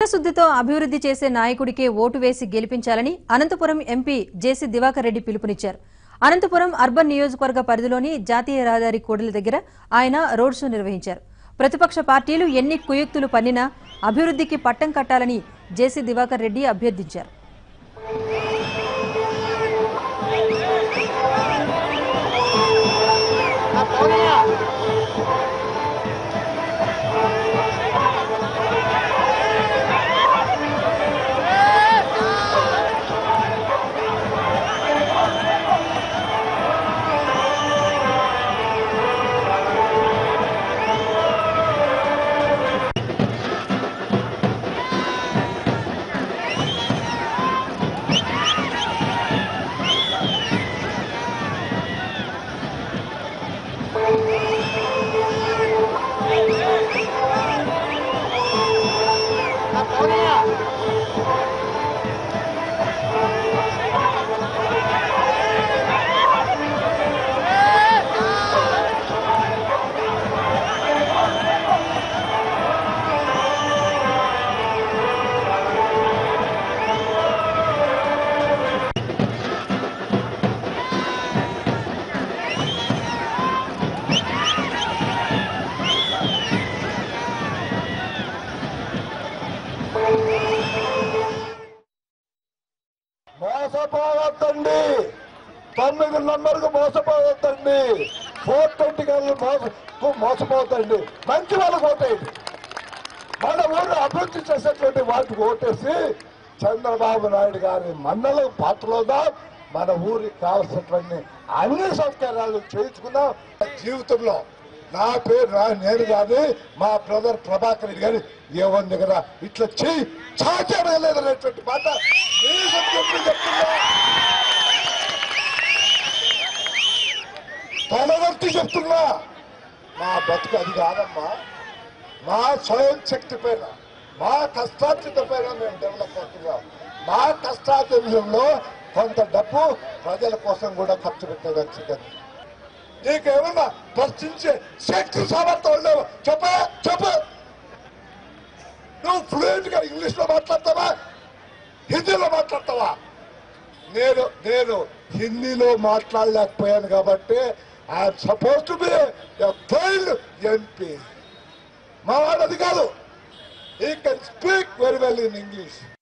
చిత్తశుద్ధితో అభివృద్ధి చేసే నాయకుడికే ఓటు వేసి గెలిపించాలని అనంతపురం ఎంపీ జేసీ దివాకర్ రెడ్డి పిలుపునిచ్చారు అనంతపురం అర్బన్ నియోజకవర్గ పరిధిలోని జాతీయ రహదారి కూడలి దగ్గర ఆయన రోడ్ షో నిర్వహించారు ప్రతిపక్ష పార్టీలు ఎన్ని కుయుక్తులు పన్నినా అభివృద్ధికి పట్టం కట్టాలని జేసీ దివాకర్ రెడ్డి అభ్యర్థించారు మోసపోవద్దండి తొమ్మిది నంబర్కు మోసపోవద్దండి ఫోర్ ట్వంటీ గారు మోస మోసపోవద్దండి మంచి వాళ్ళకు ఓటేయండి మన ఊరు అభివృద్ధి చేసేటువంటి వాటికి ఓటేసి చంద్రబాబు నాయుడు గారి మన్నలకు పాత్రలోదాం మన ఊరికి కావలసినటువంటి అన్ని సౌకర్యాలు చేయించుకుందాం జీవితంలో నా పేరు నా నేను కానీ మా బ్రదర్ ప్రభాకర్ రెడ్డి గారి ఏమని దగ్గర ఇట్లా చెయ్యి చాచాడలేదనేటువంటి మాట మీరు చెప్పి చెప్తున్నా తలవర్తి చెప్తున్నా మా బతుకు అది కాదమ్మా మా స్వయం శక్తి పైన మా కష్టార్జిత పైన మేము డెవలప్ అవుతున్నాం మా కష్టార్జితంలో కొంత డబ్బు ప్రజల కోసం కూడా ఖర్చు పెట్టవచ్చు నీకేమన్నా ప్రశ్నించే శక్తి సామర్థ్యం ఉండవు చెప్ప చెప్పు నువ్వు ఫ్లూయెంట్ గా ఇంగ్లీష్ లో మాట్లాడతావా హిందీలో మాట్లాడతావా నేను నేను హిందీలో మాట్లాడలేకపోయాను కాబట్టి I'm suppose to be failed MP మా వాడు అది కాదు ఈ can speak very well in English